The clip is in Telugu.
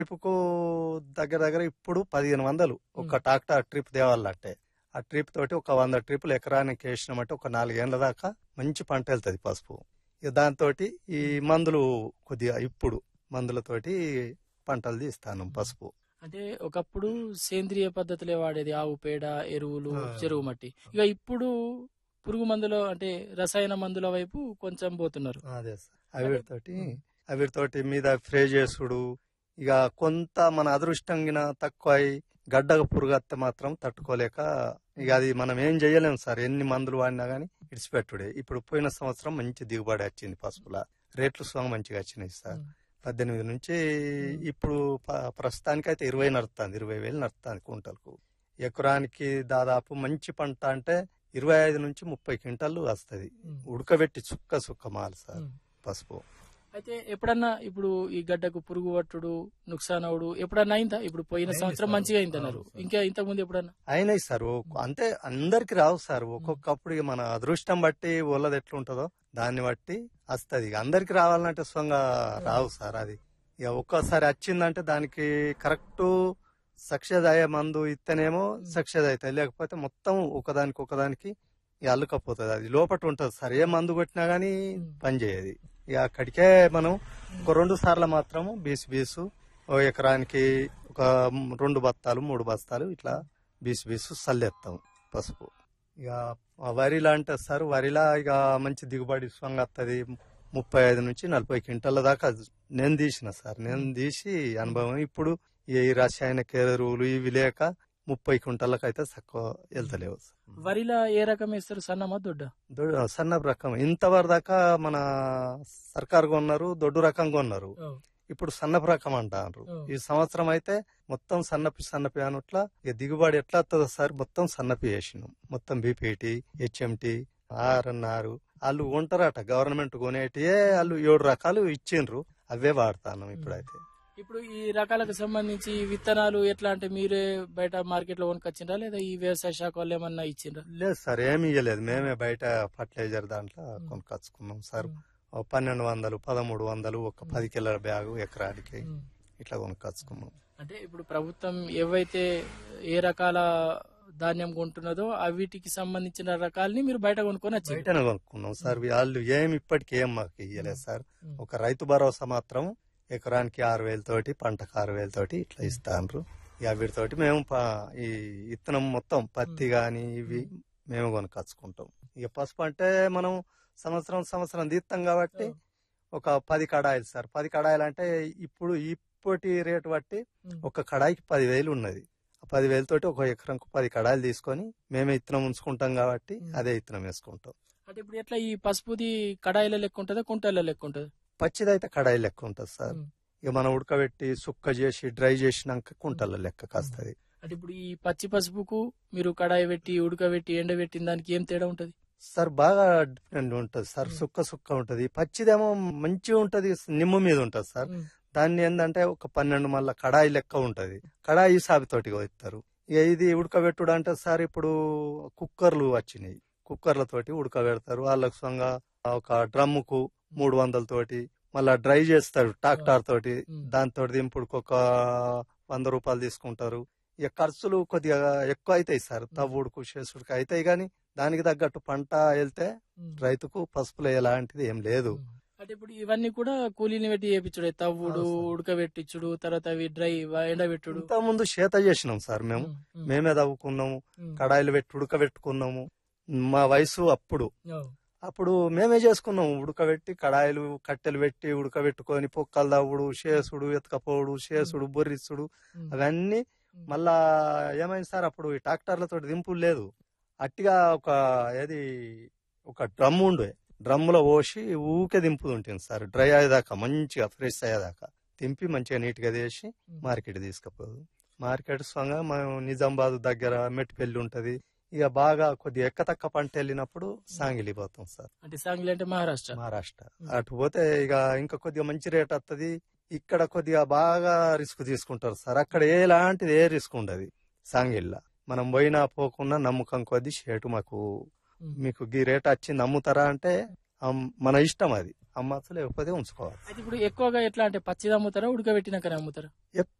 ట్రిప్కు దగ్గర దగ్గర ఇప్పుడు పదిహేను వందలు ఒక ట్రాక్టర్ ట్రిప్ తేవాలంటే ఆ ట్రిప్ తోటి ఒక వంద ట్రిప్లు ఎకరానికి వేసినామంటే ఒక నాలుగేళ్ల దాకా మంచి పంట వెళ్తుంది పసుపు ఇక దాంతో ఈ మందులు కొద్దిగా ఇప్పుడు మందులతోటి పంటలు తీస్తాను పసుపు అంటే ఒకప్పుడు సేంద్రియ పద్ధతులే వాడేది ఆవు పేడ ఎరువులు ఆ. చెరువు మట్టి ఇక ఇప్పుడు పురుగు మందులు అంటే రసాయన మందుల వైపు కొంచెం పోతున్నారు అదే సార్ అవిటితోటి అవిటితోటి మీద ఫ్రే చేసుడు ఇక కొంత మన అదృష్టంగిన తక్కువ అయి గడ్డగ పురుగత్తే మాత్రం తట్టుకోలేక ఇక అది మనం ఏం చేయలేము సార్ ఎన్ని మందులు వాడినా గానీ ఇడిచిపెట్టుడే ఇప్పుడు పోయిన సంవత్సరం మంచి దిగుబడి వచ్చింది పసుపుల రేట్లు స్వామి మంచిగా వచ్చినాయి సార్ ఉం. పద్దెనిమిది నుంచి ఇప్పుడు ప- ప్రస్తుతానికి అయితే ఇరవై నడుస్తుంది ఇరవై వేలు నడుస్తుంది కుంటలకు ఎకరానికి దాదాపు మంచి పంట అంటే ఇరవై ఐదు నుంచి ముప్పై క్వింటాలు వస్తుంది ఉడకబెట్టి చుక్క చుక్క మాలు సార్ పసుపు అయితే ఎప్పుడన్నా ఇప్పుడు ఈ గడ్డకు పురుగు పట్టుడు నుక్సాన్ అవుడు ఎప్పుడన్నా అయిందా ఇప్పుడు పోయిన అయింది సంవత్సరం సార్. మంచిగా అయిందన్నారు అవును సార్. ఇంకా ఇంతకు ముందు ఎప్పుడన్నా అయినాయి సార్ ఓ- అంటే అందరికి రావు సార్ ఒక్కొక్కప్పుడు ఇక మన అదృష్టం బట్టి వాళ్ళది ఎట్లుంటుందో దాన్ని బట్టి వస్తుంది ఇక అందరికి రావాలంటే స్వంగా రావు సార్ అది ఇక ఒక్కోసారి వచ్చిందంటే దానికి కరెక్ట్ సక్సెస్ అయ్యే మందు ఇస్తేనేమో సక్సెస్ అవుతాయి లేకపోతే మొత్తం ఒకదానికి ఒకదానికి ఇక అల్లుకపోతుంది అది లోపట ఉంటుంది సార్ ఏ మందు కొట్టినా గానీ పని చేయదు ఇక అక్కడికే మనం ఒక రెండు సార్లు మాత్రము బీసు బీసు ఓ ఎకరానికి ఒక రెండు బస్తాలు మూడు బస్తాలు ఇట్లా బీసు బీసు చల్లేస్తాం పసుపు ఇక ఆ వరిలా అంటే సార్ వరిలా ఇక మంచి దిగుబడి స్వంగా వస్తుంది ముప్పై ఐదు నుంచి నలభై క్వింటాల దాకా నేను తీసిన సార్ నేను తీసి అనుభవం ఇప్పుడు ఈ రసాయనిక ఎరువులు ఇవి లేక ముప్పై క్వింటాలకు అయితే తక్కువ వెళ్తలేవు సార్ వరిలా ఏ రకం వేస్తారు సన్నమా దొడ్డ దొడ్డు- సన్న రకం ఇంతవరకు దాకా మన సర్కారు కొన్నారు దొడ్డు రకం కొన్నారు ఇప్పుడు సన్నపు రకం అంటారు ఓ. ఈ సంవత్సరం అయితే మొత్తం సన్నపి సన్నపి అనట్ల ఇక దిగుబడి ఎట్లా వస్తుందో సార్ మొత్తం సన్నపి వేసినాం మొత్తం బీపీటీ హెచ్ఎంటి ఆర్ఎన్ఆర్ వాళ్ళు కొంటారట గవర్నమెంట్ కొనేటియే వాళ్ళు ఏడు రకాలు ఇచ్చిండ్రు అవే వాడతాను ఇప్పుడైతే ఇప్పుడు ఈ రకాలకు సంబంధించి విత్తనాలు ఎట్లా అంటే మీరే బయట మార్కెట్ లో కొనుకొచ్చిండ్రా లేదా ఈ వ్యవసాయ శాఖ వాళ్ళు ఏమన్నా ఇచ్చిండ్రా లేదు సార్ ఏమి ఇయ్యలేదు మేమే బయట ఫర్టిలైజర్ దాంట్లో కొనుకొచ్చుకున్నాం సార్ ఓ పన్నెండు వందలు పదమూడు వందలు ఒక పది కిలోల బ్యాగు ఎకరానికి ఇట్లా కొనుకొచ్చుకున్నాం అంటే ఇప్పుడు ప్రభుత్వం ఏవైతే ఏ రకాల ధాన్యం కొంటున్నదో అవిటికి సంబంధించిన రకాలని మీరు బయట కొనుక్కొని వచ్చారు బయటనే కొనుక్కున్నాం సార్ వాళ్ళు ఏమి ఇప్పటికి ఏం మాకు ఇయ్యలేదు సార్ ఒక రైతు భరోసా మాత్రం ఎకరానికి ఆరు వేలతోటి పంటకు ఆరు వేలతోటి ఇట్లా ఇస్తాండ్రు ఇక వీటితోటి మేము ప- ఈ ఇత్తనం మొత్తం పత్తి గాని ఇవి మేము కొనుకొచ్చుకుంటాం ఇక పసుపు అంటే మనం సంవత్సరం సంవత్సరం తీస్తాం కాబట్టి ఒక పది కడాయిలు సార్ పది కడాయిలు అంటే ఇప్పుడు ఇప్పటి రేటు బట్టి ఒక కడాయికి పదివేలు ఉన్నది ఆ పదివేలతోటి ఒక ఎకరంకు పది కడాయిలు తీసుకొని మేమే ఇత్తనం ఉంచుకుంటాం కాబట్టి అదే ఇత్తనం వేసుకుంటాం అంటే ఇప్పుడు ఎట్లా ఈ పసుపుది కడాయిల లెక్క ఉంటుందా కుంటల లెక్క ఉంటుందా పచ్చిదైతే కడాయి లెక్క ఉంటుంది సార్ ఉమ్. ఇక మనం ఉడకబెట్టి సుక్క చేసి డ్రై చేసినాక కుంటల లెక్క కాస్తది అంటే ఇప్పుడు ఈ పచ్చి పసుపుకు మీరు కడాయి పెట్టి ఉడకబెట్టి ఎండబెట్టిన దానికి ఏం తేడా ఉంటది సార్ బాగా డిఫరెంట్ ఉంటది సార్ సుక్క సుక్క ఉంటది పచ్చిదేమో మంచిగా ఉంటది నిమ్మ మీద ఉంటది సార్ దాన్ని ఏంటంటే ఒక పన్నెండు మళ్ళా కడాయి లెక్క ఉంటది కడాయి సాబితోటి ఇస్తారు ఇక ఇది ఉడకబెట్టుడు అంటే సార్ ఇప్పుడు కుక్కర్లు వచ్చినాయి కుక్కర్లతోటి ఉడకబెడతారు వాళ్ళకి సొంగ ఒక డ్రమ్ముకు మూడు వందలతోటి మళ్ళా డ్రై చేస్తారు ట్రాక్టర్ తోటి ఉమ్. దాంతో దింపుడుకు ఒక వంద రూపాయలు తీసుకుంటారు ఇక ఖర్చులు కొద్దిగా ఎక్కువ అవుతాయి సార్ తవ్వుడుకు చేసుడుకు అవుతాయి కానీ దానికి తగ్గట్టు పంట వెళ్తే రైతుకు పసుపులో ఎలాంటిది ఏం లేదు అంటే ఇప్పుడు ఇవన్నీ కూడా కూలీని పెట్టి చేపించుడు తవ్వుడు అవును సార్. ఉడకబెట్టించుడు తర్వాత అవి డ్రై ఎండబెట్టుడు ఇంత ముందు చేత చేసినాం సార్ మేము ఉమ్, ఉమ్, మేమే తవ్వుకున్నాము ఉమ్. కడాయిలు పెట్టి ఉడకబెట్టుకున్నాము మా వయసు అప్పుడు ఓ, అప్పుడు మేమే చేసుకున్నాము ఉడకబెట్టి కడాయిలు కట్టెలు పెట్టి ఉడకబెట్టుకొని పొక్కలు తవ్వుడు చేసుడు ఎతకపోవుడు చేసుడు బొర్రిచ్చుడు ఉమ్, అవన్నీ ఉమ్. మళ్ళా ఏమైంది సార్ అప్పుడు ఈ ట్రాక్టర్లతో దింపులు లేదు అట్టిగా ఒక ఏది ఒక డ్రమ్ ఉండే డ్రమ్ములో పోసి ఊకే దింపుతుంటుంది సార్ డ్రై అయ్యేదాకా మంచిగా ఫ్రెష్ అయ్యేదాకా దింపి మంచిగా నీట్గా చేసి మార్కెట్ తీసుకుపోదు మార్కెట్ స్వంగా మనం నిజామాబాద్ దగ్గర మెట్టిపల్లి ఉంటది ఇక బాగా కొద్దిగా ఎక్క తక్క పంట వెళ్ళినప్పుడు సాంగిలి పోతాం సార్ అంటే సాంగ్లీ అంటే మహారాష్ట్ర మహారాష్ట్ర అటు పోతే ఇక ఇంకా కొద్దిగా మంచి రేట్ వస్తుంది ఇక్కడ కొద్దిగా బాగా రిస్క్ తీసుకుంటారు సార్ అక్కడ ఎలాంటిది ఏ రిస్క్ ఉండదు సాంగిల్లా మనం పోయినా పోకుండా నమ్మకం కొద్ది షేటు మాకు ఉమ్. మీకు ఈ రేట్ వచ్చింది అమ్ముతారా అంటే అమ్- మన ఇష్టం అది అమ్మచ్చు లేకపోతే ఉంచుకోవాలి అయితే ఇప్పుడు ఎక్కువగా ఎట్లా అంటే పచ్చిది అమ్ముతారా ఉడకబెట్టినాకనే అమ్ముతారా